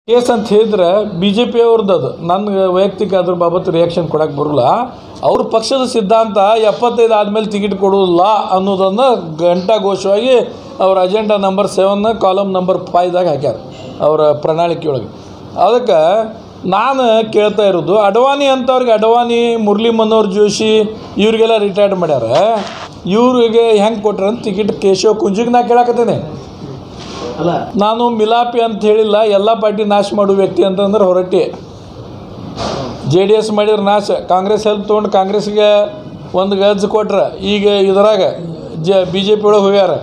case ಅಂತ ಹೇಳಿದ್ರೆ B J P ಅವ್ರದ್ದು ಅದು ನನಗೆ ವೈಯಕ್ತಿಕ ಅದ್ರ ಬಾಬತ್ತು ರಿಯಾಕ್ಷನ್ ಕೊಡಕ್ಕೆ ಬರೋಲ್ಲ ಅವ್ರ ಪಕ್ಷದ ಸಿದ್ಧಾಂತ ಎಪ್ಪತ್ತೈದು ಆದಮೇಲೆ ಟಿಕೆಟ್ ಕೊಡೋದಿಲ್ಲ ಅನ್ನೋದನ್ನು ಘಂಟಾಘೋಷವಾಗಿ ಅವ್ರ agenda number seven column number ಫೈವ್ದಾಗ ಹಾಕ್ಯಾರ ಅವರ ಪ್ರಣಾಳಿಕೆ ಒಳಗೆ ಅದಕ್ಕೆ ನಾನು ಕೇಳ್ತಾ ಇರೋದು ಅಡ್ವಾಣಿ ಅಂತವ್ರಿಗೆ ಅಡ್ವಾಣಿ ಮುರಳಿ ಮನೋಹರ್ ಜೋಶಿ ಇವ್ರಿಗೆಲ್ಲ ರಿಟೈರ್ಡ್ ಮಾಡ್ಯಾರ ಇವ್ರಿಗೆ ಹೆಂಗೆ ಕೊಟ್ರ ಅಂತ ಟಿಕೆಟ್ ಕೇಶವ್ ಕುಂಜಿಗೆ ನಾ ಕೇಳಕತ್ತೇನೆ ಅಲ್ಲ ನಾನು ಮಿಲಾಪಿ ಅಂತ ಹೇಳಿಲ್ಲ ಎಲ್ಲ ಪಾರ್ಟಿ ನಾಶ ಮಾಡುವ ವ್ಯಕ್ತಿ ಅಂತಂದ್ರೆ ಹೊರಟಿ ಜೆ ಡಿ ಎಸ್ ಮಾಡಿದ್ರೆ ನಾಶ ಕಾಂಗ್ರೆಸ್ ಹೆಲ್ಪ್ ತೊಗೊಂಡು ಕಾಂಗ್ರೆಸ್ಗೆ ಒಂದು ಗಜ್ಜು ಕೊಟ್ರೆ ಈಗ ಇದ್ರಾಗ ಜ ಬಿ ಜೆ ಪಿ ಒಳಗೆ ಹೋಗ್ಯಾರ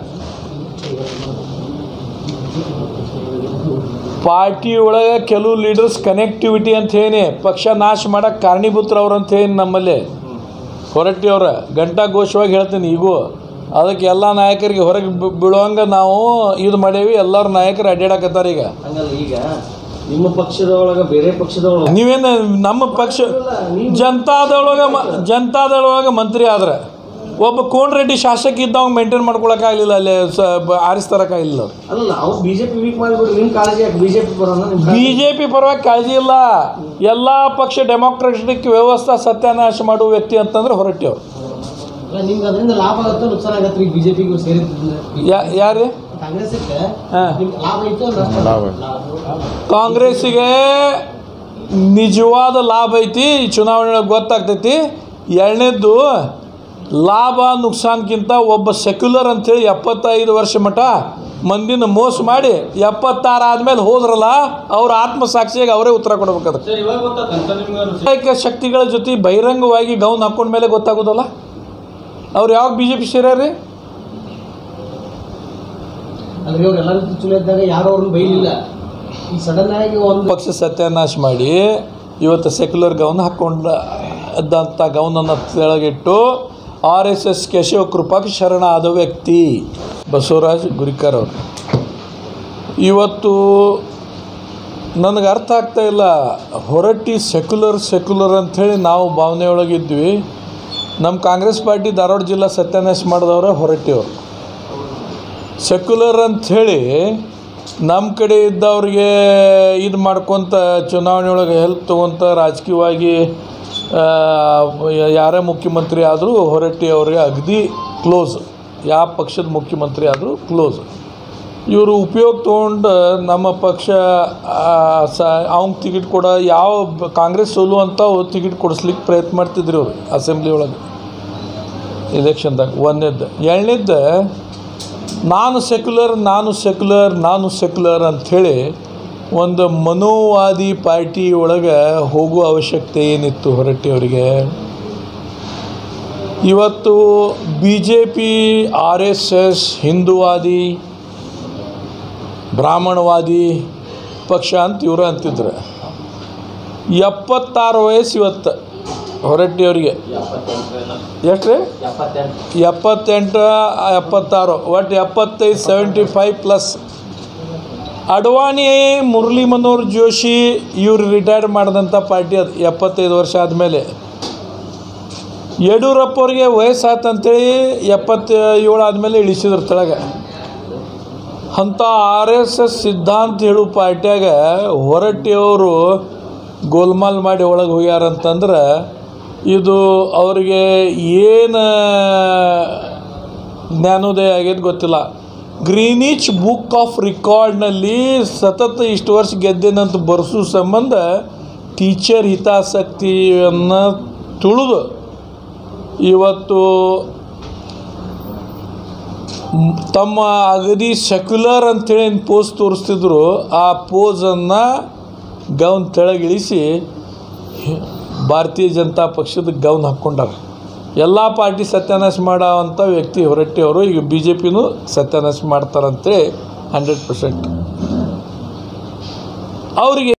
ಪಾರ್ಟಿ ಒಳಗೆ ಕೆಲವು ಲೀಡರ್ಸ್ ಕನೆಕ್ಟಿವಿಟಿ ಅಂತ ಹೇಳಿ ಪಕ್ಷ ನಾಶ ಮಾಡೋಕ್ಕೆ ಕಾರಣೀಭೂತರು ಅಂತ ಹೇಳಿ ನಮ್ಮಲ್ಲಿ ಹೊರಟ್ಟಿ ಅವ್ರ ಘಂಟಾಘೋಷವಾಗಿ ಹೇಳ್ತೀನಿ ಈಗೂ ಅದಕ್ಕೆ ಎಲ್ಲ ನಾಯಕರಿಗೆ ಹೊರಗೆ ಬಿ- ಬೀಳುವಂಗೆ ನಾವು ಇದು ಮಾಡೇವಿ ಎಲ್ಲರ ನಾಯಕರು ಅಡ್ಡಾಡಕತ್ತಾರೆ ಈಗ ಹಂಗಲ್ಲ ಈಗ ನಿಮ್ಮ ಪಕ್ಷದೊಳಗ ಬೇರೆ ಪಕ್ಷದೊಳಗ ನೀವೇನು ನಮ್ಮ ಪಕ್ಷ ಜನತಾದಳೊಳಗೆ ಮ ಜನತಾದಳೊಳಗೆ ಮಂತ್ರಿ ಆದ್ರೆ ಒಬ್ಬ ಕೋನ್ ರೆಡ್ಡಿ ಶಾಸಕ ಇದ್ದವಾಗ ಮೇಂಟೈನ್ ಮಾಡ್ಕೊಳಕ್ಕಾಗಲಿಲ್ಲ ಅಲ್ಲಿ ಸ ಬ- ಆರಿಸ್ತರಕ್ಕಾಗಲಿಲ್ಲ ಅವ್ರು ಅಲ್ಲ ನಾವು ಬಿಜೆಪಿ ವೀಕ್ ಮಾಡಿಬಿಡ್ರಿ ನಿಮ್ ಕಾಳಜಿ ಯಾಕೆ ಬಿಜೆಪಿ ಬರೋಣ ನಿಮ್ ಬಿ ಜೆ ಪಿ ಪರವಾಗಿ ಕಾಳಜಿ ಇಲ್ಲ ಎಲ್ಲ ಪಕ್ಷ ಡೆಮೋಕ್ರೆಟಿಕ್ ವ್ಯವಸ್ಥೆ ಸತ್ಯಾನಾಶ ಮಾಡುವ ವ್ಯಕ್ತಿ ಅಂತಂದ್ರೆ ಹೊರಟ್ಟಿ ಅವ್ರು ಅಲ್ಲ ನಿಮ್ಗೆ ಅದರಿಂದ ಲಾಭ ಆಗುತ್ತೆ ನುಕ್ಸಾನ ಆಗತ್ತೆ ಈಗ ಬಿಜೆಪಿಗೆ ಸೇರಿದ್ರೆ ಯಾ ಯಾರು ಕಾಂಗ್ರೆಸ್ಗೆ ಹಾಂ ನಿಮ್ಗೆ ಲಾಭ ಐತೆ ನಷ್ಟ ಕಾಂಗ್ರೆಸ್ಸಿಗೆ ನಿಜವಾದ ಲಾಭ ಐತಿ ಈ ಚುನಾವಣೆ ಒಳಗೆ ಗೊತ್ತಾಗ್ತೈತಿ ಎರಡನೇದ್ದು ಲಾಭ ನುಕ್ಸಾನ್ಗಿಂತ ಒಬ್ಬ ಸೆಕ್ಯುಲರ್ ಅಂಥೇಳಿ ಎಪ್ಪತ್ತೈದು ವರ್ಷ ಮಟ ಮಂದಿನ ಮೋಸ ಮಾಡಿ ಎಪ್ಪತ್ತಾರು ಆದಮೇಲೆ ಹೋದ್ರಲ್ಲ ಅವ್ರ ಆತ್ಮಸಾಕ್ಷಿಯಾಗಿ ಅವರೇ ಉತ್ತರ ಕೊಡ್ಬೇಕಾದ್ರೆ ಕಾಯಿಕ ಶಕ್ತಿಗಳ ಜೊತೆ ಬಹಿರಂಗವಾಗಿ ಗೌನ್ ಹಾಕೊಂಡ ಮೇಲೆ ಗೊತ್ತಾಗೋದಲ್ಲ ಅವ್ರು ಯಾವಾಗ ಬಿ ಜೆ ಪಿ ಸೇರ್ಯಾರ್ರಿ ಅಂದ್ರೆ ಇವ್ರು ಎಲ್ಲರೂ ಚಲೋ ಇದ್ದಾಗ ಯಾರು ಅವ್ರನ್ನ ಬೈಲಿಲ್ಲ ಈ ಸಡನ್ ಆಗಿ ಒಂದು ಪಕ್ಷ ಸತ್ಯಾನಾಶ ಮಾಡಿ ಇವತ್ತು ಸೆಕ್ಯುಲರ್ ಗೌನ್ ಹಾಕ್ಕೊಂಡ ಇದ್ದಂಥ ಗೌನನ್ನು ತೆಳಗಿಟ್ಟು ಆರ್ ಎಸ್ ಎಸ್ ಕೇಶವ ಕೃಪಾಕ್ಕೆ ಶರಣ ಆದ ವ್ಯಕ್ತಿ ಬಸವರಾಜ್ ಗುರಿಕರ್ ಅವರು ಇವತ್ತು ನನಗೆ ಅರ್ಥ ಆಗ್ತಾ ಇಲ್ಲ ಹೊರಟ್ಟಿ ಸೆಕ್ಯುಲರ್ ಸೆಕ್ಯುಲರ್ ಅಂಥೇಳಿ ನಾವು ಭಾವನೆ ಒಳಗಿದ್ವಿ ನಮ್ಮ ಕಾಂಗ್ರೆಸ್ ಪಾರ್ಟಿ ಧಾರವಾಡ ಜಿಲ್ಲಾ ಸತ್ಯಾನಾಶ ಮಾಡಿದವರೇ ಹೊರಟ್ಟಿಯವರು ಸೆಕ್ಯುಲರ್ ಅಂಥೇಳಿ ನಮ್ಮ ಕಡೆ ಇದ್ದವ್ರಿಗೆ ಇದು ಮಾಡ್ಕೊತ ಚುನಾವಣೆ ಒಳಗೆ ಹೆಲ್ಪ್ ತೊಗೊತ ರಾಜಕೀಯವಾಗಿ ಆ, ಯಾರೇ ಮುಖ್ಯಮಂತ್ರಿ ಆದರೂ ಹೊರಟ್ಟಿ ಅವ್ರಿಗೆ ಅಗದಿ ಕ್ಲೋಸ್ ಯಾವ ಪಕ್ಷದ ಮುಖ್ಯಮಂತ್ರಿ ಆದರೂ ಕ್ಲೋಸ್ ಇವರು ಉಪಯೋಗ ತೊಗೊಂಡು ನಮ್ಮ ಪಕ್ಷ ಆ, ಸ ಅವ್ನಿಗೆ ಟಿಕೆಟ್ ಕೊಡ ಯಾವ ಬ- ಕಾಂಗ್ರೆಸ್ ಸೋಲುವಂಥ ಟಿಕೆಟ್ ಕೊಡಿಸ್ಲಿಕ್ಕೆ ಪ್ರಯತ್ನ ಮಾಡ್ತಿದ್ರು ಅವರು ಅಸೆಂಬ್ಲಿ ಒಳಗೆ ಎಲೆಕ್ಷನ್ದಾಗ ಒಂದನೇದ್ದು ಎರಡನೇದ್ದು ನಾನು ಸೆಕ್ಯುಲರ್ ನಾನು ಸೆಕ್ಯುಲರ್ ನಾನು ಸೆಕ್ಯುಲರ್ ಅಂಥೇಳಿ ಒಂದು ಮನೋವಾದಿ ಪಾರ್ಟಿ ಒಳಗೆ ಹೋಗುವ ಅವಶ್ಯಕತೆ ಏನಿತ್ತು ಹೊರಟ್ಟಿಯವರಿಗೆ ಇವತ್ತು B J P R S S ಹಿಂದೂವಾದಿ ಬ್ರಾಹ್ಮಣವಾದಿ ಪಕ್ಷ ಅಂತ ಇವರು ಅಂತಿದ್ರು ಎಪ್ಪತ್ತಾರು ವಯಸ್ಸು ಇವತ್ತು ಹೊರಟ್ಟಿಯವರಿಗೆ ಎಷ್ಟು ರೀ ಎಪ್ಪತ್ತೆಂಟು ಎಪ್ಪತ್ತಾರು ಒಟ್ಟು ಎಪ್ಪತ್ತೈದು seventy five plus Advani Murali Manohar Joshi ಇವ್ರು ರಿಟೈರ್ ಮಾಡಿದಂಥ ಪಾರ್ಟಿ ಅದು ಎಪ್ಪತ್ತೈದು ವರ್ಷ ಆದಮೇಲೆ ಯಡಿಯೂರಪ್ಪ ಅವ್ರಿಗೆ ವಯಸ್ಸಾತಂತೇಳಿ ಎಪ್ಪತ್ತೇಳು ಆದಮೇಲೆ ಇಳಿಸಿದ್ರು ತೆಳಗೆ ಅಂಥ ಆರ್ ಎಸ್ ಎಸ್ ಸಿದ್ಧಾಂತ ಹೇಳು ಪಾರ್ಟ್ಯಾಗ ಹೊರಟ್ಟಿಯವರು ಗೋಲ್ಮಾಲ್ ಮಾಡಿ ಒಳಗೆ ಹೋಗ್ಯಾರಂತಂದ್ರೆ ಇದು ಅವ್ರಿಗೆ ಏನು ಜ್ಞಾನೋದಯ ಆಗ್ಯದ ಗೊತ್ತಿಲ್ಲ ಗ್ರೀನಿಚ್ ಬುಕ್ ಆಫ್ ರೆಕಾರ್ಡ್ನಲ್ಲಿ ಸತತ ಇಷ್ಟು ವರ್ಷ ಗೆದ್ದೇನಂತ ಬರ್ಸೋ ಸಂಬಂಧ ಟೀಚರ್ ಹಿತಾಸಕ್ತಿಯನ್ನು ತುಳಿದು ಇವತ್ತು ಮ್- ತಮ್ಮ ಅಗದಿ ಸೆಕ್ಯುಲರ್ ಅಂತೇಳಿ ಏನು ಪೋಸ್ ತೋರಿಸ್ತಿದ್ರು ಆ ಪೋಸನ್ನು ಗೌನ್ ತೆಳಗಿಳಿಸಿ ಹಿ- ಭಾರತೀಯ ಜನತಾ ಪಕ್ಷದ ಗೌನ್ ಹಾಕ್ಕೊಂಡಾರ ಎಲ್ಲ ಪಾರ್ಟಿ ಸತ್ಯಾನಾಶ ಮಾಡೋವಂಥ ವ್ಯಕ್ತಿ ಹೊರಟ್ಟಿ ಅವರು ಈಗ ಬಿ ಜೆ ಪಿನೂ ಸತ್ಯಾನಾಶ ಮಾಡ್ತಾರಂತೇಳಿ ಹಂಡ್ರೆಡ್ ಪರ್ಸೆಂಟ್ ಅವರಿಗೆ